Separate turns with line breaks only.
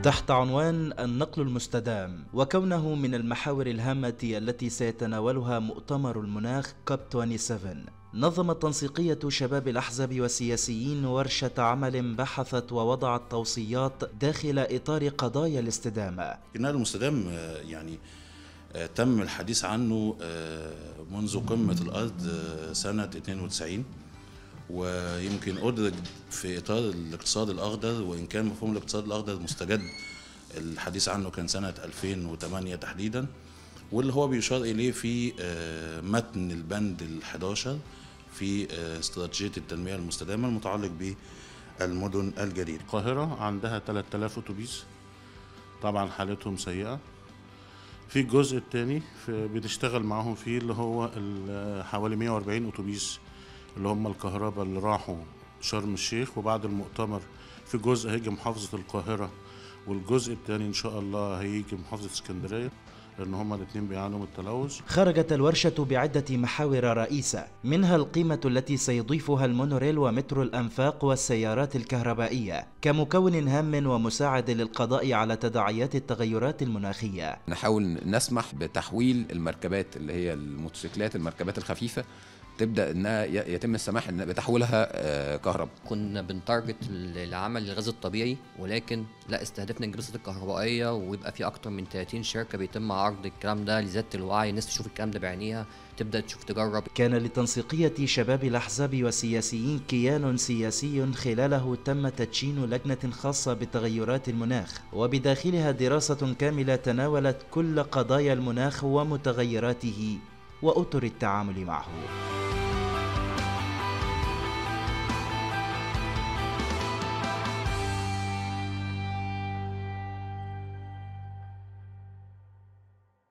تحت عنوان النقل المستدام وكونه من المحاور الهامة التي سيتناولها مؤتمر المناخ كوب 27 نظمت تنسيقية شباب الأحزاب والسياسيين ورشة عمل بحثت ووضعت توصيات داخل إطار قضايا الاستدامة
النقل المستدام آه، يعني آه، تم الحديث عنه آه، منذ قمة الأرض آه، سنة 92 ويمكن أدرج في إطار الاقتصاد الأخضر وإن كان مفهوم الاقتصاد الأخضر مستجد الحديث عنه كان سنة 2008 تحديدا واللي هو بيشار إليه في آه، متن البند ال 11 في آه، استراتيجية التنمية المستدامة المتعلق بالمدن الجديدة
القاهرة عندها 3000 أتوبيس طبعا حالتهم سيئة في الجزء الثاني بنشتغل معاهم فيه اللي هو ال- حوالي 140 أتوبيس اللي هم الكهرباء اللي راحوا شرم الشيخ وبعد المؤتمر في جزء هيجي محافظة القاهرة والجزء الثاني إن شاء الله هيجي محافظة اسكندرية لأن هما الاتنين بيعانوا من التلوث
خرجت الورشة بعدة محاور رئيسة منها القيمة التي سيضيفها المونوريل ومترو الأنفاق والسيارات الكهربائية كمكون هام ومساعد للقضاء على تداعيات التغيرات المناخية
نحاول نسمح بتحويل المركبات اللي هي الموتوسيكلات المركبات الخفيفه تبدا انها ي- يتم السماح إن بتحويلها آه، كهرباء
كنا بنتارجت العمل الغاز الطبيعي ولكن لا استهدفنا الجلسات الكهربائيه ويبقى في اكتر من 30 شركه بيتم عرض الكلام ده لزياده الوعي الناس تشوف الكلام ده بعينيها تبدا تشوف تجرب
كان لتنسيقية شباب الأحزاب والسياسيين كيان سياسي خلاله تم تدشين لجنة خاصة بتغيرات المناخ وبداخلها دراسة كاملة تناولت كل قضايا المناخ ومتغيراته وأطر التعامل معه